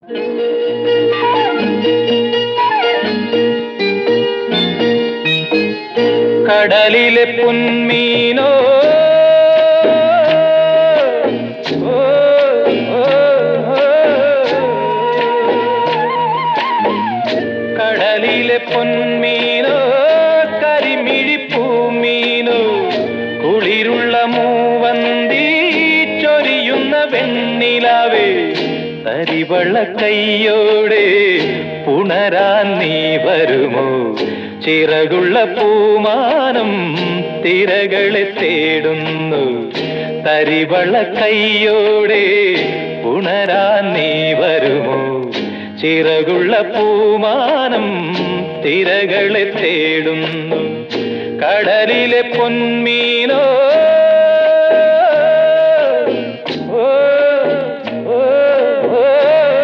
കടലിലെ പൊന്മീനോ ഓ, ഓ, ഓ. കടലിലെ പൊന്മീനോ കരിമിഴിപ്പൂമീനോ കുളിരുള്ള മൂവന്തി ചൊരിയുന്ന വെണ്ണിലാവേ തരിവള കയ്യോടെ പുണരാൻ നീ വരുമോ ചിറകുള്ള പൂമാനം തിരകളെ തേടുന്നു തരിവള കയ്യോടെ പുണരാൻ നീ വരുമോ ചിറകുള്ള പൂമാനം തിരകളെ തേടുന്നു കടലിലെ പൊന്മീനോ ഓ, ഓ, ഓ, ഓ.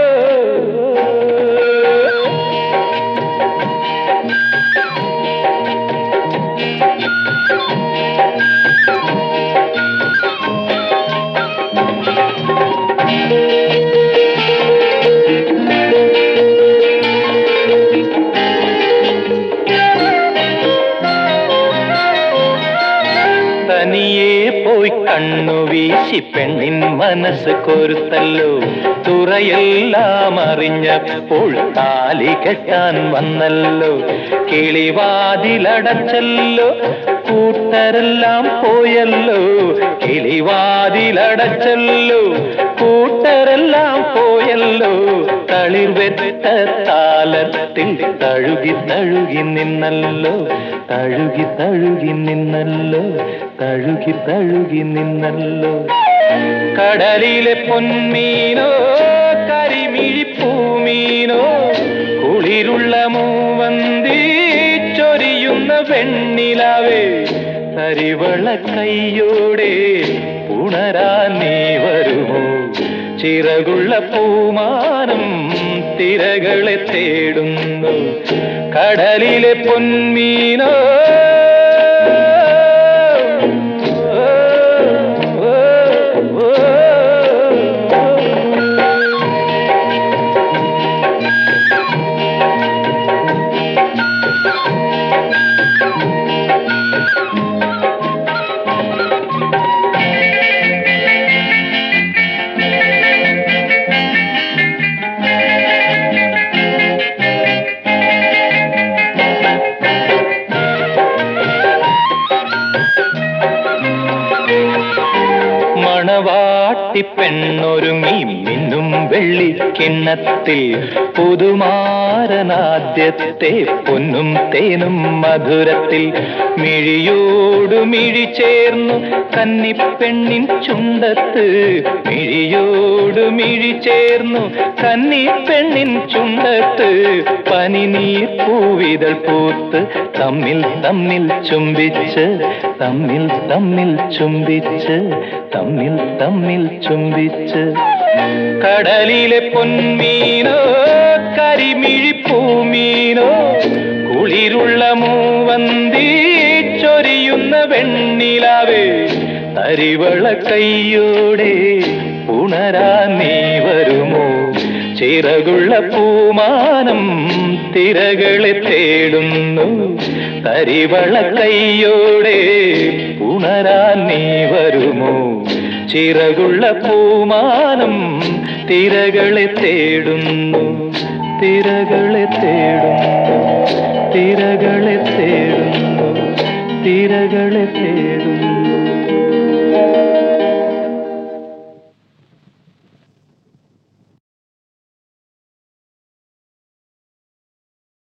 തനിയെ പോയി കണ്ണു വീശി പെണ്ണിൻ മനസ്സ് കൊരുത്തല്ലോ തുറയെല്ലാം അറിഞ്ഞപ്പോൾ താലി കെട്ടാൻ വന്നല്ലോ കിളിവാതിലടച്ചല്ലോ കൂട്ടരെല്ലാം പോയല്ലോ കിളിവാതിലടച്ചല്ലോ കൂട്ടരെല്ലാം പോയല്ലോ തളിർവെത്ത താലത്തിൽ തഴുകി തഴുകി നിന്നല്ലോ തഴുകി തഴുകി നിന്നല്ലോ തഴുകി തഴുകി നിന്നല്ലോ കടലിലെ പൊന്മീനോ കരിമിഴിപ്പൂമീനോ കുളിരുള്ള മൂവന്തി ചൊരിയുന്ന വെണ്ണിലാവേ തരിവള കയ്യോടെ ഉണരാൻ നീ വരുമോ ചിറകുള്ള പൂമാനം തിരകളെ തേടുന്നു കടലിലെ പൊന്മീനോ ഓ, ഓ, ഓ. മണവാട്ടി പെണ്ണൊരുങ്ങി മിന്നും വെള്ളിക്കിണ്ണത്തിൽ പുതുമാരനാദ്യത്തെ പൊന്നും തേനും മധുരത്തിൽ മിഴിയോടു മിഴി ചേർന്നു കന്നിപ്പെണ്ണിൻ ചുണ്ടത്ത് മിഴിയോടു മിഴി ചേർന്നു കന്നിപ്പെണ്ണിൻ ചുണ്ടത്ത് പനിനീർ പൂവിതൾ പൂത്ത് തമ്മിൽ തമ്മിൽ ചുംബിച്ച് തമ്മിൽ തമ്മിൽ ചുംബിച്ച് തമ്മിൽ തമ്മിൽ ചുംബിച്ച് കടലിലെ പൊന്മീനോ കരിമിഴിപ്പൂമീനോ കുളിരുള്ള മൂവന്തി ചൊരിയുന്ന വെണ്ണിലാവേ തരിവള കയ്യോടെ ഉണരാ നീ വരുമോ ചിറകുള്ള പൂമാനം തിരകളെ തേടുന്നു തരിവള കയ്യോടെ ഉണരാ നീ വരുമോ ചിറകുള്ള പൂമാനം തിരകളെ തേടുന്നു തിരകളെ തേടുന്നു തിരകളെ